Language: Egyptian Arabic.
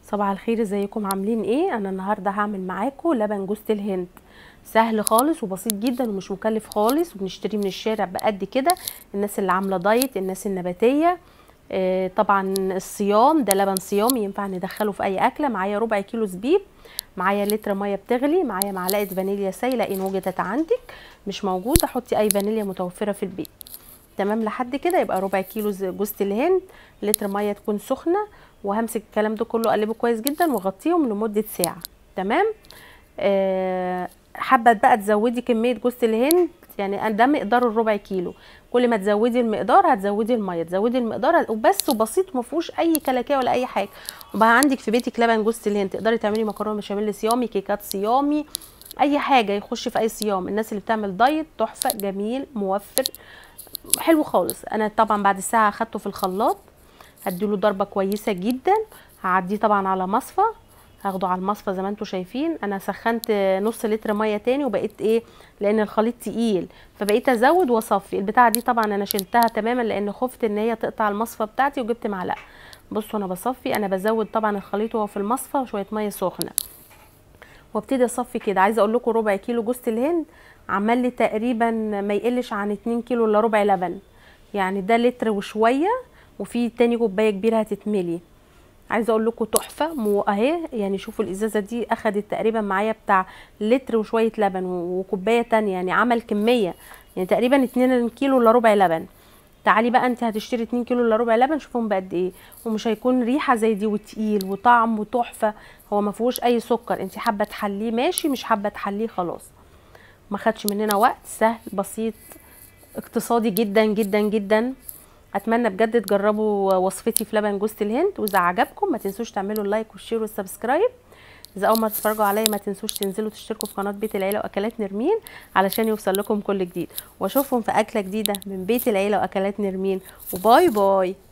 صباح الخير ازيكم عاملين ايه انا النهارده هعمل معاكم لبن جوز الهند سهل خالص وبسيط جدا ومش مكلف خالص وبنشتريه من الشارع بقد كده الناس اللي عامله دايت الناس النباتيه آه طبعا الصيام ده لبن صيامي ينفع ندخله في اي اكله معايا ربع كيلو زبيب معايا لتر ميه بتغلي معايا معلقه فانيليا سايله ان وجدت عندك مش موجوده حطي اي فانيليا متوفره في البيت تمام لحد كده يبقى ربع كيلو جوز الهند لتر ميه تكون سخنه وهمسك الكلام ده كله اقلبه كويس جدا واغطيهم لمده ساعه تمام آه حابه بقى تزودي كميه جوز الهند يعني ده مقدار الربع كيلو كل ما تزودي المقدار هتزودي الميه تزودي المقدار وبس وبسيط وما فيهوش اي كلاكيه ولا اي حاجه وبقى عندك في بيتك لبن جوز الهند تقدري تعملي مكرونه بشاميل صيامي كيكات صيامي اي حاجه يخش في اي صيام الناس اللي بتعمل دايت تحفه جميل موفر حلو خالص انا طبعا بعد الساعه اخدته في الخلاط هديله ضربه كويسه جدا هعديه طبعا على مصفى هاخده على المصفى زي ما انتم شايفين انا سخنت نص لتر ميه تاني وبقيت ايه لان الخليط تقيل فبقيت ازود واصفي البتاعه دي طبعا انا شلتها تماما لان خفت ان هي تقطع المصفى بتاعتي وجبت معلقه بصوا انا بصفي انا بزود طبعا الخليط وهو في المصفى وشويه ميه سخنه وابتدي اصفي كده عايزه اقول لكم ربع كيلو جوز الهند عمل لي تقريبا ما يقلش عن 2 كيلو الا ربع لبن يعني ده لتر وشويه وفي تاني كوبايه كبيره هتتملي عايزه اقول لكم تحفه مو اهي يعني شوفوا الازازه دي اخدت تقريبا معايا بتاع لتر وشويه لبن وكوبايه تانية يعني عمل كميه يعني تقريبا 2 كيلو الا ربع لبن تعالي بقى انت هتشتري 2 كيلو الا ربع لبن شوفهم بقد ايه ومش هيكون ريحه زي دي وتقيل وطعم وتحفه هو ما فيهوش اي سكر انت حابه تحليه ماشي مش حابه تحليه خلاص ما خدش مننا وقت سهل بسيط اقتصادي جدا جدا جدا اتمنى بجد تجربوا وصفتي في لبن جوز الهند واذا عجبكم ما تنسوش تعملوا اللايك والشير والسبسكرايب اذا اول مره تتفرجوا عليا ما تنسوش تنزلوا تشتركوا في قناه بيت العيله واكلات نرمين علشان يوصل لكم كل جديد واشوفكم في اكله جديده من بيت العيله واكلات نرمين وباي باي